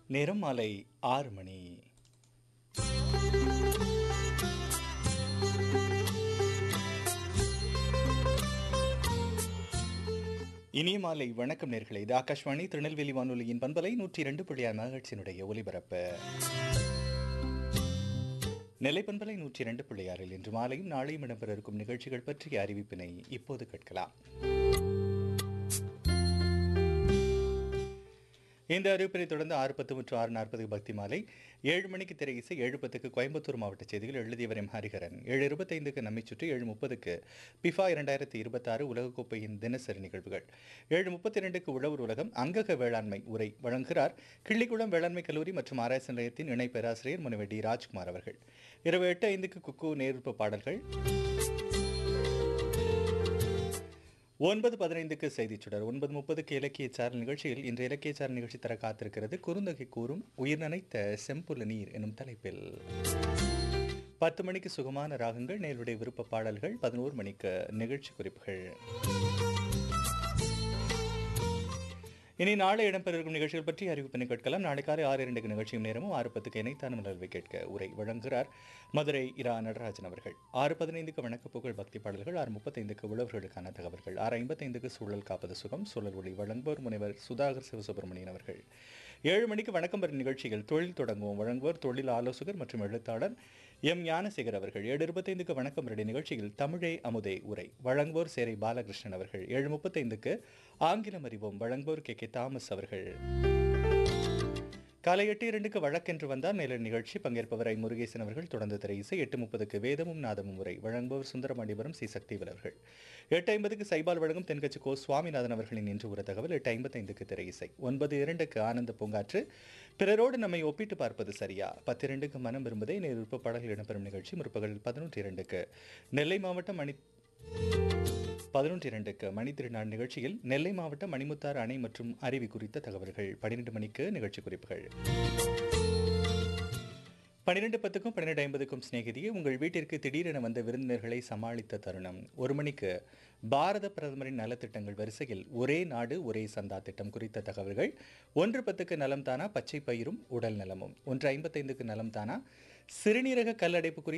நேரம் மாலை ஆறு மணி இனிய மாலை வணக்கம் நேர்களே இது ஆகாஷ்வாணி திருநெல்வேலி வானொலியின் பண்பலை நூற்றி இரண்டு புள்ளியார் மகிழ்ச்சியினுடைய ஒலிபரப்பு நெல்லை பண்பலை நூற்றி இரண்டு புள்ளியாரில் இன்று மாலையும் நாளையும் இடம்பெற இருக்கும் நிகழ்ச்சிகள் பற்றிய அறிவிப்பினை இப்போது கேட்கலாம் இந்த அறிவிப்பினை தொடர்ந்து ஆறு பத்து மற்றும் ஆறு நாற்பது பக்தி மாலை ஏழு மணிக்கு திரை இசை ஏழு பத்துக்கு கோயம்புத்தூர் மாவட்ட செய்திகள் எழுதியவர் எம் ஹரிஹரன் ஏழு இருபத்தைந்துக்கு நம்மை சுற்றி ஏழு முப்பதுக்கு பிஃபா இரண்டாயிரத்தி இருபத்தாறு உலகக்கோப்பையின் தினசரி நிகழ்வுகள் ஏழு முப்பத்தி இரண்டுக்கு உழவர் உலகம் அங்கக வேளாண்மை உரை வழங்குகிறார் கிள்ளிக்குளம் வேளாண்மை கல்லூரி மற்றும் ஆராய்ச்சி நிலையத்தின் இணை பேராசிரியர் முனைவர் டி ராஜ்குமார் அவர்கள் இரவு எட்டு ஐந்துக்கு குக்கு நேர்ப்பு பாடல்கள் ஒன்பது பதினைந்துக்கு செய்திச் சுடர் ஒன்பது முப்பதுக்கு இலக்கிய சாரல் நிகழ்ச்சியில் இன்று இலக்கிய சாரல் நிகழ்ச்சி தர காத்திருக்கிறது குறுந்தொகை கூறும் உயிர் நனைத்த செம்புல நீர் எனும் தலைப்பில் பத்து மணிக்கு சுகமான ராகங்கள் நேருடைய விருப்ப பாடல்கள் பதினோரு மணிக்கு நிகழ்ச்சி குறிப்புகள் இனி நாளை இடம்பெற இருக்கும் நிகழ்ச்சிகள் பற்றி அறிவிப்பினை கேட்கலாம் நாளை காலை ஆறு இரண்டுக்கு நிகழ்ச்சியும் நேரமும் ஆறு பத்துக்கு இணைத்தான மலர்வை கேட்க உரை வழங்குகிறார் மதுரை இரா நடராஜன் அவர்கள் ஆறு பதினைந்துக்கு வணக்க புகழ் பக்தி பாடல்கள் ஆறு முப்பத்தைந்துக்கு உழவர்களுக்கான தகவல்கள் ஆறு ஐம்பத்தைந்துக்கு சூழல் காப்பது சுகம் சூழல் ஒளி வழங்குவோர் முனைவர் சுதாகர் சிவசுப்பிரமணியன் அவர்கள் ஏழு மணிக்கு வணக்கம் பெறும் நிகழ்ச்சிகள் தொழில் தொடங்குவோம் வழங்குவோர் தொழில் ஆலோசகர் மற்றும் எழுத்தாளர் எம் ஞானசேகர் அவர்கள் ஏழு இருபத்தைந்துக்கு வணக்கம் ரெடி நிகழ்ச்சியில் தமிழே அமுதே உரை வழங்குவோர் சேரை பாலகிருஷ்ணன் அவர்கள் ஏழு முப்பத்தைந்துக்கு ஆங்கிலம் அறிவோம் வழங்குவோர் கே கே தாமஸ் அவர்கள் காலை எட்டு இரண்டுக்கு வழக்கென்று வந்தார் நேரில் நிகழ்ச்சி பங்கேற்பவர் ஐ முருகேசன் அவர்கள் தொடர்ந்து திரை இசை எட்டு முப்பதுக்கு வேதமும் நாதமும் உரை வழங்குபவர் சுந்தரமணிபுரம் சி சக்திவல் அவர்கள் எட்டு ஐம்பதுக்கு சைபால் வழங்கும் தென்கட்சி கோ சுவாமிநாதன் அவர்களின் இன்று ஒரு தகவல் எட்டு ஐம்பத்தைந்துக்கு திரை இசை ஒன்பது இரண்டுக்கு ஆனந்த பூங்காற்று பிறரோடு நம்மை ஒப்பிட்டு பார்ப்பது சரியா பத்து இரண்டுக்கு மனம் விரும்புதே நேர் விருப்ப பாடல்கள் இடம்பெறும் நிகழ்ச்சி முற்பகல் பதினொன்று இரண்டுக்கு நெல்லை மாவட்டம் மணி பதினொன்று இரண்டுக்கு மணி திருநாள் நிகழ்ச்சியில் நெல்லை மாவட்ட மணிமுத்தார் அணை மற்றும் அருவி குறித்த தகவல்கள் பன்னிரெண்டு மணிக்கு நிகழ்ச்சி குறிப்புகள் பன்னிரெண்டு பத்துக்கும் பன்னிரெண்டு ஐம்பதுக்கும் சிநேகிதியே உங்கள் வீட்டிற்கு திடீரென வந்த விருந்தினர்களை சமாளித்த தருணம் ஒரு மணிக்கு பாரத பிரதமரின் நலத்திட்டங்கள் வரிசையில் ஒரே நாடு ஒரே சந்தா திட்டம் குறித்த தகவல்கள் ஒன்று பத்துக்கு நலம் தானா பச்சை பயிரும் உடல் நலமும் ஒன்று ஐம்பத்தைந்துக்கு நலம் தானா சிறுநீரக கல்லடைப்பு குறித்து